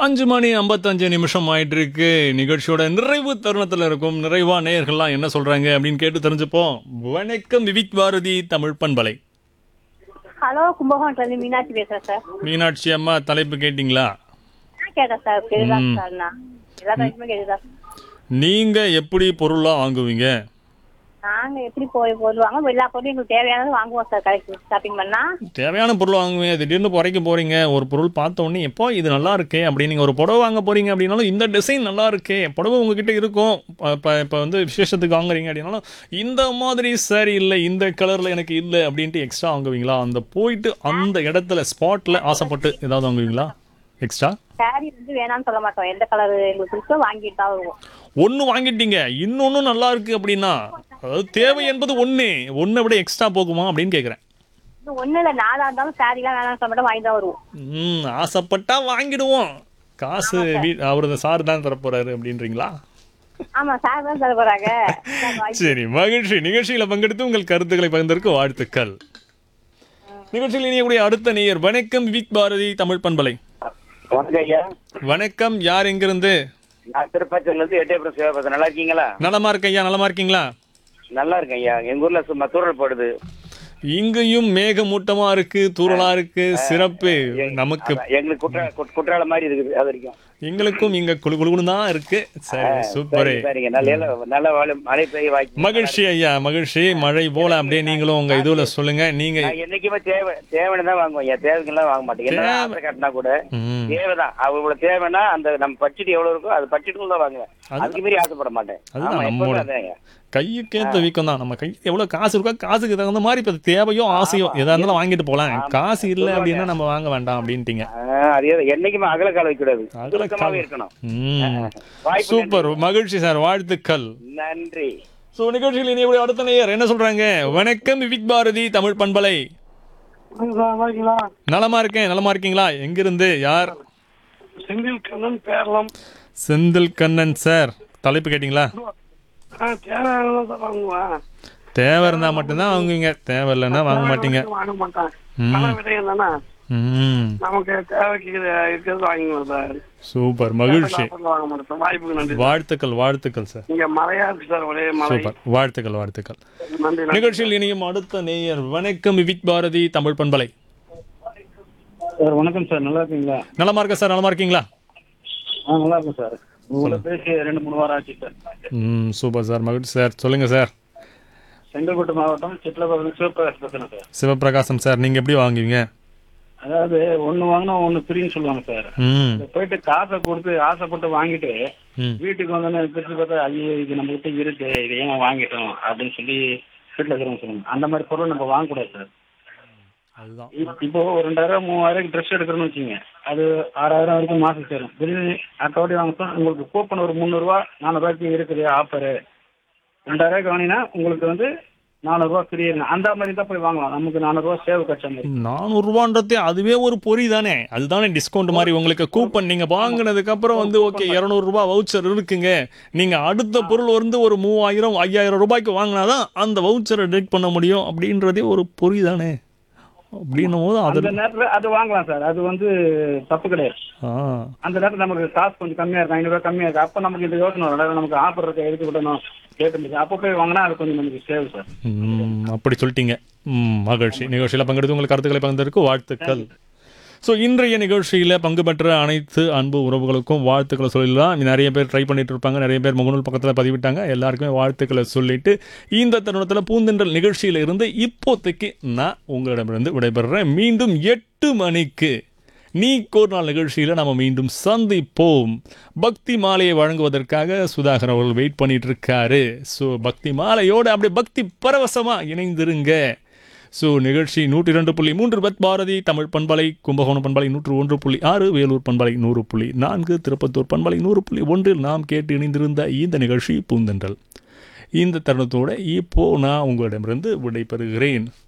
அஞ்சு மணி ஐம்பத்தஞ்சு நிமிஷம் ஆயிட்டு இருக்கு நிகழ்ச்சியோட நிறைவு தருணத்தில் இருக்கும் நிறைவா நேயர்கள்லாம் என்ன சொல்றாங்க அப்படின்னு கேட்டு தெரிஞ்சுப்போம் வணக்கம் விவிக் பாரதி தமிழ் பண்பலை ஹலோ கும்பகோணத்துல இருந்து மீனாட்சி பேசுறேன் சார் மீனாட்சி அம்மா தலைப்பு கேட்டிங்களா நான் கேட்டேன் சார் கேட்டுதா சார் நான் எல்லா தலைப்புமே கேட்டுதா நீங்க எப்படி பொருள்லாம் வாங்குவீங்க நாங்க எப்படி போய் போடுவாங்க எல்லா பொருளும் எங்களுக்கு தேவையானது வாங்குவோம் சார் கடைக்கு ஷாப்பிங் பண்ணா தேவையான பொருள் வாங்குவீங்க திடீர்னு குறைக்க போறீங்க ஒரு பொருள் பார்த்த உடனே எப்போ இது நல்லா இருக்கே அப்படி நீங்க ஒரு புடவை வாங்க போறீங்க அப்படின்னாலும் இந்த டிசைன் நல்லா இருக்கே புடவை உங்ககிட்ட இருக்கும் இப்போ இப்போ வந்து விசேஷத்துக்கு வாங்குறீங்க அப்படின்னாலும் இந்த மாதிரி சரி இல்லை இந்த கலர்ல எனக்கு இல்லை அப்படின்ட்டு எக்ஸ்ட்ரா வாங்குவீங்களா அந்த போயிட்டு அந்த இடத்துல ஸ்பாட்ல ஆசைப்பட்டு ஏதாவது வாங்குவீங்களா எக்ஸ்ட்ரா சாரி வந்து வேணாம்னு சொல்ல மாட்டோம் எந்த கலர் எங்களுக்கு பிடிச்சோ வாங்கிட்டு தான் வருவோம் ஒன்று வாங்கிட்டீங்க இன்னொன்று நல்லா இருக்கு அப்படின்னா அதாவது தேவை என்பது ஒன்று ஒன்றை விட எக்ஸ்ட்ரா போகுமா அப்படின்னு கேட்குறேன் இன்னும் ஒண்ணு இல்ல நாளா இருந்தாலும் சாரி எல்லாம் வேணாம்னு சொல்ல மாட்டோம் வாங்கி தான் வருவோம் ம் ஆசைப்பட்டா வாங்கிடுவோம் காசு வீ அவர் இந்த சார் தான் தரப்போறாரு அப்படின்றீங்களா ஆமா சார் தான் தர போறாங்க சரி மகிழ்ச்சி நிகழ்ச்சியில பங்கெடுத்து உங்கள் கருத்துக்களை பகிர்ந்ததற்கு வாழ்த்துக்கள் நிகழ்ச்சியில் இணையக்கூடிய அடுத்த நேயர் வணக்கம் விக் பாரதி தமிழ் பண்பலை வணக்கம் ஐயா வணக்கம் யார் எங்கிருந்து நான் திருப்பத்தூர்ல இருந்து எட்டயபுரம் சிவபாசம் நல்லா இருக்கீங்களா நலமா இருக்க ஐயா நலமா இருக்கீங்களா நல்லா இருக்கேன் ஐயா எங்க ஊர்ல சும்மா தூரல் போடுது இங்கேயும் மேகமூட்டமா இருக்கு தூறலா இருக்கு சிறப்பு நமக்கு அதான், எங்களுக்கு குற்ற குட்- குற்றாலம் மாதிரி இருக்குது அது வரைக்கும் எங்களுக்கும் இங்க குழு குழுன்னு தான் இருக்கு சரி சூப்பரு சரி, சரிங்க நல்ல நல்ல வாழை மழை பெய்ய வாய்ப்பு மகிழ்ச்சி ஐயா மகிழ்ச்சி மழை போல அப்படியே நீங்களும் உங்க இதுல சொல்லுங்க நீங்க நான் என்னைக்குமே தேவை தேவைன்னு தான் வாங்குவோம் ஐயா தேவைக்கெல்லாம் வாங்க மாட்டேன் என்ன ஆசை காட்டினா கூட ம். தேவைதான் அவங்களோட தேவைன்னா அந்த நம்ம பட்ஜெட் எவ்வளவு இருக்கோ அது பட்ஜெட்டுக்குள்ள தான் வாங்குவேன் அதுக்கு மீறி ஆசைப்பட மாட்டேன் அதுதான் ஆமா நம்மோட- எப்பவுமே அதான் ஐயா கையுக்கேத்த வீக்கம் தான் நம்ம கை எவ்வளவு காசு இருக்கோ காசுக்கு தகுந்த மாதிரி இப்ப தேவையோ ஆசையோ எதா இருந்தாலும் வாங்கிட்டு போலாம் காசு இல்ல அப்படின்னா நம்ம வாங்க வேண்டாம் அப்படின்ட்டீங்க ஆ, அதே தான். என்னைக்குமே அகல கால வைக்கூடாது அகல கால். சுத்தமாவே இருக்கணும் ம். வாய்ப்பு சூப்பர் மகிழ்ச்சி சார் வாழ்த்துக்கள் நன்றி சோ நிகழ்ச்சியில் இனிய அடுத்த நேயர் என்ன சொல்றாங்க வணக்கம் விவிக் பாரதி தமிழ் பண்பலை நலமா இருக்கேன் நலமா இருக்கீங்களா எங்கிருந்து யார் செந்தில் கண்ணன் பேரலாம் செந்தில் கண்ணன் சார் தலைப்பு கேட்டிங்களா ஆ தேவையானதான் சார் வாங்குவேன் தேவை இருந்தா மட்டும்தான் வாங்குவீங்க தேவை இல்லைன்னா வாங்க மாட்டீங்க வாங்க மாட்டேன் ம். பண விடயம் தானே ம் நமக்கு தேவைக்கு இது இருக்கிறது வாங்கிக்குவோம் சார் சூப்பர் மகிழ்ச்சி ஆஃபர்ல வாங்க மாட்டோம் வாய்ப்புக்கு நன்றி வாழ்த்துக்கள் வாழ்த்துக்கள் சார் இங்க மழையா இருக்கு சார் ஒரே மழை சூப்பர் வாழ்த்துக்கள் வாழ்த்துக்கள் நன்றி நன்றி நிகழ்ச்சியில் இனியும் அடுத்த நேயர் வணக்கம் விவிக் பாரதி தமிழ் பண்பலை சார் வணக்கம் சார் நல்லா இருக்கீங்களா நலமா இருக்க சார் நலமா இருக்கீங்களா ஆ நல்லா இருக்கும் சார் உங்களை பேசி ரெண்டு மூணு வாரம் ஆச்சு சார் ம் சூப்பர் சார் மகிழ்ச்சி சார் சொல்லுங்க சார் செங்கல்பட்டு மாவட்டம் சிட்லபுரம் சிவபிரகாஷ் பேசுறேன் சார் சிவபிரகாசம் சார் நீங்க எப்படி வாங்குவீங்க அதாவது ஒண்ணு வாங்கினா ஒண்ணு ஃப்ரீன்னு சொல்லுவாங்க சார் ம் இத போயிட்டு காசை கொடுத்து ஆசைப்பட்டு வாங்கிட்டு ம் வீட்டுக்கு வந்தோன்னே பிரிச்சு பார்த்தா ஐயோ இது நம்ம கிட்ட இருக்கு இது ஏன் வாங்கிட்டோம் அப்படின்னு சொல்லி வீட்டில் இருக்கிறவங்க சொல்லுவாங்க அந்த மாதிரி பொருள் நம்ம வாங்கக்கூடாது சார் அதுதான் இ- இப்போ ஒரு ரெண்டாயிரம் மூவாயிரம் ட்ரெஸ் எடுக்கிறோம்னு வச்சுங்க அது ஆறாயிரம் வரைக்கும் மாசம் சேரும் திடீர்னு அக்கௌண்டி வாங்கினா உங்களுக்கு கூப்பன் ஒரு முந்நூறுரூவா நானூறுரூவாய்க்கு இருக்குது ஆஃபரு ரெண்டாயிரம் வாங்கினா உங்களுக்கு வந்து நானூறுரூவா ஃப்ரீ அந்த மாதிரி தான் போய் வாங்கலாம் நமக்கு நானூறுரூவா சேவ் கட்ச மாதிரி நானூறுரூவான்றதே அதுவே ஒரு பொறி தானே அதுதானே டிஸ்கவுண்ட் மாதிரி உங்களுக்கு கூப்பன் நீங்க வாங்கினதுக்கு அப்புறம் வந்து ஓகே இரநூறுபா வவுச்சர் இருக்குங்க நீங்க அடுத்த பொருள் வந்து ஒரு மூவாயிரம் ஐயாயிரம் ரூபாய்க்கு வாங்கினாதான் அந்த வவுச்சரை டெட் பண்ண முடியும் அப்படின்றதே ஒரு பொறி தானே அப்படின்னும் போது அது அந்த நேரத்துல அது வாங்கலாம் சார் அது வந்து தப்பு கிடையாது ஆ அந்த நேரத்துல நமக்கு காசு கொஞ்சம் கம்மியா இருக்கும் ஐநூறுரூவா கம்மியா இருக்கு அப்ப நமக்கு இந்த யோசனை வரும் அதாவது நமக்கு ஆஃபர் இருக்க எடுத்து விடணும் கேட்டு அப்போ போய் வாங்கினா அது கொஞ்சம் நமக்கு சேவ் சார் ம், அப்படி சொல்லிட்டீங்க ம், மகிழ்ச்சி நிகழ்ச்சியில் பங்கெடுத்து உங்கள் கருத்துக்களை பகிர்ந்ததற்கு வாழ்த்துக்கள் ஸோ இன்றைய நிகழ்ச்சியில் பங்கு பெற்ற அனைத்து அன்பு உறவுகளுக்கும் வாழ்த்துக்களை சொல்லலாம் நிறைய பேர் ட்ரை பண்ணிட்டு இருப்பாங்க நிறைய பேர் முகநூல் பக்கத்தில் பதிவிட்டாங்க எல்லாருக்குமே வாழ்த்துக்களை சொல்லிட்டு இந்த தருணத்தில் பூந்தென்றல் நிகழ்ச்சியில் இருந்து இப்போதைக்கு நான் உங்களிடமிருந்து விடைபெறுறேன் மீண்டும் எட்டு மணிக்கு நீ கோர்நாள் நிகழ்ச்சியில் நம்ம மீண்டும் சந்திப்போம் பக்தி மாலையை வழங்குவதற்காக சுதாகர் அவர்கள் வெயிட் பண்ணிட்டு இருக்காரு ஸோ பக்தி மாலையோடு அப்படியே பக்தி பரவசமா இணைந்திருங்க ஸோ நிகழ்ச்சி நூற்றி இரண்டு புள்ளி மூன்று பத் பாரதி தமிழ் பண்பலை கும்பகோணம் பண்பலை நூற்று ஒன்று புள்ளி ஆறு வேலூர் பண்பலை நூறு புள்ளி நான்கு திருப்பத்தூர் பண்பலை நூறு புள்ளி ஒன்றில் நாம் கேட்டு இணைந்திருந்த இந்த நிகழ்ச்சி பூந்தென்றல் இந்த தருணத்தோட இப்போ நான் உங்களிடமிருந்து விடைபெறுகிறேன்